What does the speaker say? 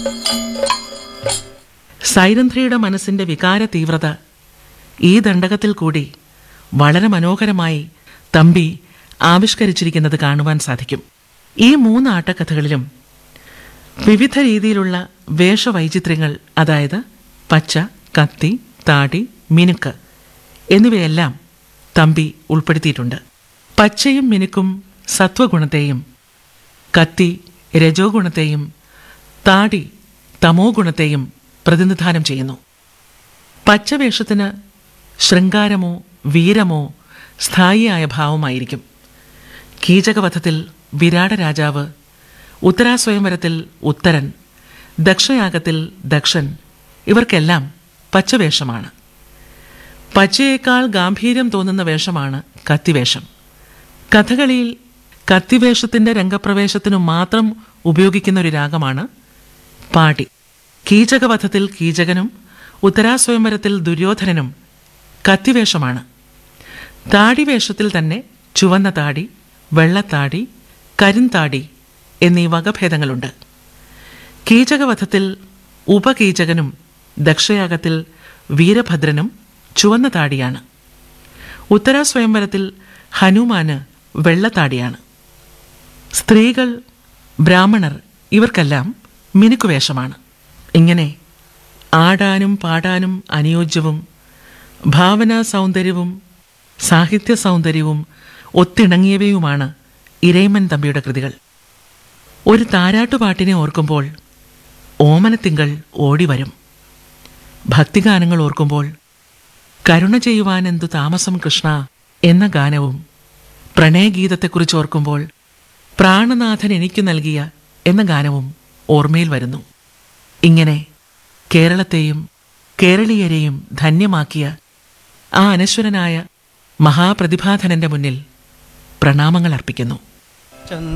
സൈരന്ധ്രയുടെ മനസ്സിന്റെ വികാര തീവ്രത ഈ ദണ്ഡകത്തിൽ കൂടി വളരെ മനോഹരമായി തമ്പി ആവിഷ്കരിച്ചിരിക്കുന്നത് കാണുവാൻ സാധിക്കും ഈ മൂന്ന് ആട്ടക്കഥകളിലും വിവിധ രീതിയിലുള്ള വേഷവൈചിത്ര്യങ്ങൾ അതായത് പച്ച കത്തി താടി മിനുക്ക് എന്നിവയെല്ലാം തമ്പി ഉൾപ്പെടുത്തിയിട്ടുണ്ട് പച്ചയും മിനുക്കും സത്വഗുണത്തെയും കത്തി രജോ ഗുണത്തെയും താടി തമോ ഗുണത്തെയും പ്രതിനിധാനം ചെയ്യുന്നു പച്ചവേഷത്തിന് ശൃംഗാരമോ വീരമോ സ്ഥായിയായ ഭാവമായിരിക്കും കീചകവധത്തിൽ വിരാട രാജാവ് ഉത്തരാസ്വയംവരത്തിൽ ഉത്തരൻ ദക്ഷയാഗത്തിൽ ദക്ഷൻ ഇവർക്കെല്ലാം പച്ചവേഷമാണ് പച്ചയേക്കാൾ ഗാംഭീര്യം തോന്നുന്ന വേഷമാണ് കത്തിവേഷം കഥകളിയിൽ കത്തിവേഷത്തിന്റെ രംഗപ്രവേശത്തിനു മാത്രം ഉപയോഗിക്കുന്ന ഒരു രാഗമാണ് പാടി കീചകവധത്തിൽ കീചകനും ഉത്തരാസ്വയംവരത്തിൽ ദുര്യോധനനും കത്തിവേഷമാണ് താടിവേഷത്തിൽ തന്നെ ചുവന്ന താടി വെള്ളത്താടി കരിന്താടി എന്നീ വകഭേദങ്ങളുണ്ട് കീചകവധത്തിൽ ഉപകീചകനും ദക്ഷയാഗത്തിൽ വീരഭദ്രനും ചുവന്ന താടിയാണ് ഉത്തരാസ്വയംവരത്തിൽ ഹനുമാന് വെള്ളത്താടിയാണ് സ്ത്രീകൾ ബ്രാഹ്മണർ ഇവർക്കെല്ലാം മിനുക്കുവേഷമാണ് ഇങ്ങനെ ആടാനും പാടാനും അനുയോജ്യവും ഭാവനാ സൗന്ദര്യവും സാഹിത്യ സൗന്ദര്യവും ഒത്തിണങ്ങിയവയുമാണ് ഇരയിമ്മൻ തമ്പിയുടെ കൃതികൾ ഒരു താരാട്ടുപാട്ടിനെ ഓർക്കുമ്പോൾ ഓമനത്തിങ്കൾ ഓടിവരും ഭക്തിഗാനങ്ങൾ ഓർക്കുമ്പോൾ കരുണ ചെയ്യുവാനെന്തു താമസം കൃഷ്ണ എന്ന ഗാനവും പ്രണയഗീതത്തെക്കുറിച്ച് ഓർക്കുമ്പോൾ പ്രാണനാഥൻ എനിക്ക് നൽകിയ എന്ന ഗാനവും ഓർമ്മയിൽ വരുന്നു ഇങ്ങനെ കേരളത്തെയും കേരളീയരെയും ധന്യമാക്കിയ ആ അനശ്വരനായ മഹാപ്രതിഭാധനന്റെ മുന്നിൽ പ്രണാമങ്ങൾ അർപ്പിക്കുന്നു ചന്ദ്ര